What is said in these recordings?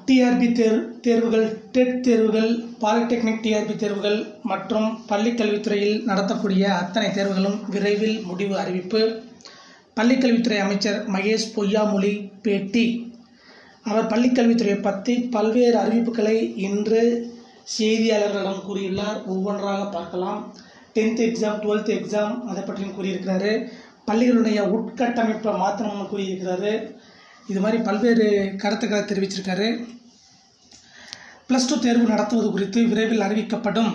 TRP தேர் தேர்வுகள் dead தேர்வுகள் polytechnic TRP தேர்வுகள் மற்றும் பள்ளிக்கல்வித்துறையில் நடத்தக்கூடிய அத்தனை தேர்வுகளும் விரைவில் முடிவு அறிவிப்பு பள்ளிக்கல்வித்துறை அமைச்சர் மகேஷ் பொய்யாமொழி பேட்டி அவர் பள்ளிக்கல்வித்துறையை பற்றி பல்வேறு அறிவிப்புகளை இன்று செய்தியாளர்களிடம் கூறியுள்ளார் ஒவ்வொன்றாக பார்க்கலாம் டென்த் எக்ஸாம் டுவெல்த் எக்ஸாம் அதை பற்றியும் கூறியிருக்கிறாரு பள்ளிகளுடைய உட்கட்டமைப்பை மாற்றணும்னு கூறியிருக்கிறாரு இது மாதிரி பல்வேறு கருத்துக்களை தெரிவிச்சிருக்காரு ப்ளஸ் டூ தேர்வு நடத்துவது குறித்து விரைவில் அறிவிக்கப்படும்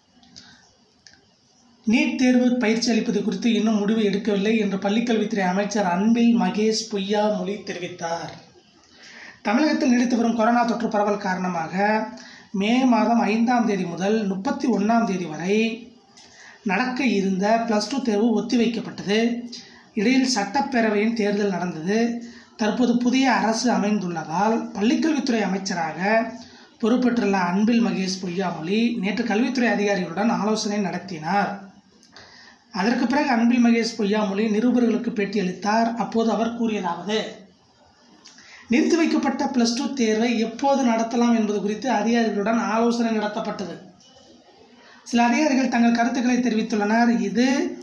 நீட் தேர்வு பயிற்சி அளிப்பது குறித்து இன்னும் முடிவு எடுக்கவில்லை என்று பள்ளிக்கல்வித்துறை அமைச்சர் அன்பில் மகேஷ் பொய்யாமொழி தெரிவித்தார் தமிழகத்தில் நீடித்து வரும் கொரோனா தொற்று பரவல் காரணமாக மே மாதம் ஐந்தாம் தேதி முதல் முப்பத்தி ஒன்றாம் தேதி வரை நடக்க இருந்த ப்ளஸ் டூ தேர்வு ஒத்திவைக்கப்பட்டது இடையில் சட்டப்பேரவையின் தேர்தல் நடந்தது தற்போது புதிய அரசு அமைந்துள்ளதால் பள்ளிக்கல்வித்துறை அமைச்சராக பொறுப்பேற்றுள்ள அன்பில் மகேஷ் பொய்யாமொழி நேற்று கல்வித்துறை அதிகாரிகளுடன் ஆலோசனை நடத்தினார் அதற்கு பிறகு அன்பில் மகேஷ் பொய்யாமொழி நிருபர்களுக்கு பேட்டியளித்தார் அப்போது அவர் கூறியதாவது நிறுத்தி வைக்கப்பட்ட ப்ளஸ் டூ தேர்வை எப்போது நடத்தலாம் என்பது குறித்து அதிகாரிகளுடன் ஆலோசனை நடத்தப்பட்டது சில அதிகாரிகள் தங்கள் கருத்துக்களை தெரிவித்துள்ளனர் இது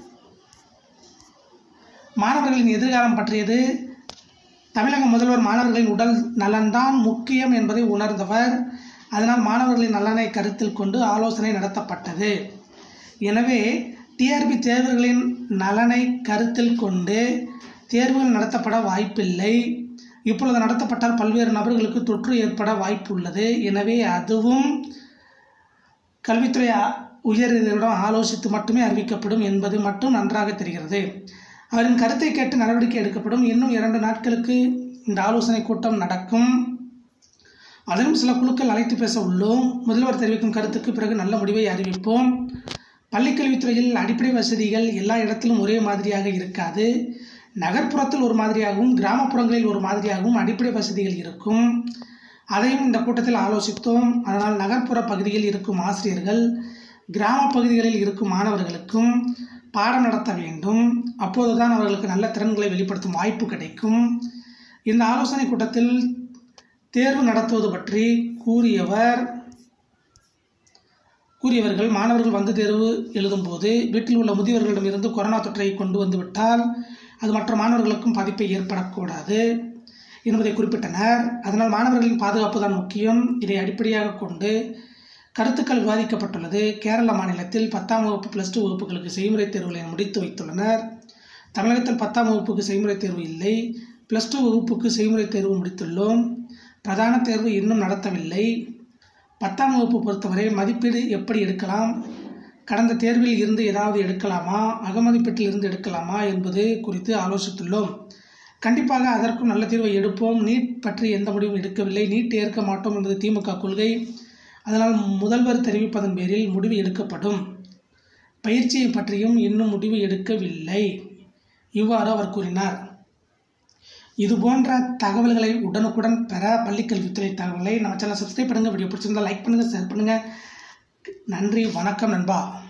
மாணவர்களின் எதிர்காலம் பற்றியது தமிழக முதல்வர் மாணவர்களின் உடல் நலன்தான் முக்கியம் என்பதை உணர்ந்தவர் அதனால் மாணவர்களின் நலனை கருத்தில் கொண்டு ஆலோசனை நடத்தப்பட்டது எனவே டிஆர்பி தேர்வுகளின் நலனை கருத்தில் கொண்டு தேர்வுகள் நடத்தப்பட வாய்ப்பில்லை இப்பொழுது நடத்தப்பட்டால் பல்வேறு நபர்களுக்கு தொற்று ஏற்பட வாய்ப்பு உள்ளது எனவே அதுவும் கல்வித்துறை உயரதிகளிடம் ஆலோசித்து மட்டுமே அறிவிக்கப்படும் என்பது மட்டும் நன்றாக தெரிகிறது அவரின் கருத்தை கேட்டு நடவடிக்கை எடுக்கப்படும் இன்னும் இரண்டு நாட்களுக்கு இந்த ஆலோசனை கூட்டம் நடக்கும் அதிலும் சில குழுக்கள் அழைத்து பேச உள்ளோம் முதல்வர் தெரிவிக்கும் கருத்துக்கு பிறகு நல்ல முடிவை அறிவிப்போம் பள்ளிக்கல்வித்துறையில் அடிப்படை வசதிகள் எல்லா இடத்திலும் ஒரே மாதிரியாக இருக்காது நகர்ப்புறத்தில் ஒரு மாதிரியாகவும் கிராமப்புறங்களில் ஒரு மாதிரியாகவும் அடிப்படை வசதிகள் இருக்கும் அதையும் இந்த கூட்டத்தில் ஆலோசித்தோம் அதனால் நகர்ப்புற பகுதியில் இருக்கும் ஆசிரியர்கள் கிராம பகுதிகளில் இருக்கும் மாணவர்களுக்கும் பாடம் நடத்த வேண்டும் அப்போதுதான் அவர்களுக்கு நல்ல திறன்களை வெளிப்படுத்தும் வாய்ப்பு கிடைக்கும் இந்த ஆலோசனை கூட்டத்தில் தேர்வு நடத்துவது பற்றி கூறியவர் கூறியவர்கள் மாணவர்கள் வந்து தேர்வு எழுதும்போது வீட்டில் உள்ள முதியவர்களிடமிருந்து கொரோனா தொற்றை கொண்டு வந்து விட்டால் அது மற்ற மாணவர்களுக்கும் பாதிப்பை ஏற்படக்கூடாது என்பதை குறிப்பிட்டனர் அதனால் மாணவர்களின் பாதுகாப்பு தான் முக்கியம் இதை அடிப்படையாக கொண்டு கருத்துக்கள் விவாதிக்கப்பட்டுள்ளது கேரள மாநிலத்தில் பத்தாம் வகுப்பு ப்ளஸ் டூ வகுப்புகளுக்கு செய்முறை தேர்வுகளை முடித்து வைத்துள்ளனர் தமிழகத்தில் பத்தாம் வகுப்புக்கு செய்முறை தேர்வு இல்லை ப்ளஸ் டூ வகுப்புக்கு செய்முறை தேர்வு முடித்துள்ளோம் பிரதான தேர்வு இன்னும் நடத்தவில்லை பத்தாம் வகுப்பு பொறுத்தவரை மதிப்பீடு எப்படி எடுக்கலாம் கடந்த தேர்வில் இருந்து ஏதாவது எடுக்கலாமா அகமதிப்பீட்டில் இருந்து எடுக்கலாமா என்பது குறித்து ஆலோசித்துள்ளோம் கண்டிப்பாக அதற்கும் நல்ல தீர்வை எடுப்போம் நீட் பற்றி எந்த முடிவும் எடுக்கவில்லை நீட் ஏற்க மாட்டோம் என்பது திமுக கொள்கை அதனால் முதல்வர் தெரிவிப்பதன் பேரில் முடிவு எடுக்கப்படும் பயிற்சியை பற்றியும் இன்னும் முடிவு எடுக்கவில்லை இவ்வாறு அவர் கூறினார் இது போன்ற தகவல்களை உடனுக்குடன் பெற பள்ளிக்கல்வித்துறை தகவல்களை நம்ம சேனல் சப்ஸ்கிரைப் பண்ணுங்கள் வீடியோ பிடிச்சிருந்தால் லைக் பண்ணுங்கள் ஷேர் பண்ணுங்கள் நன்றி வணக்கம் நண்பா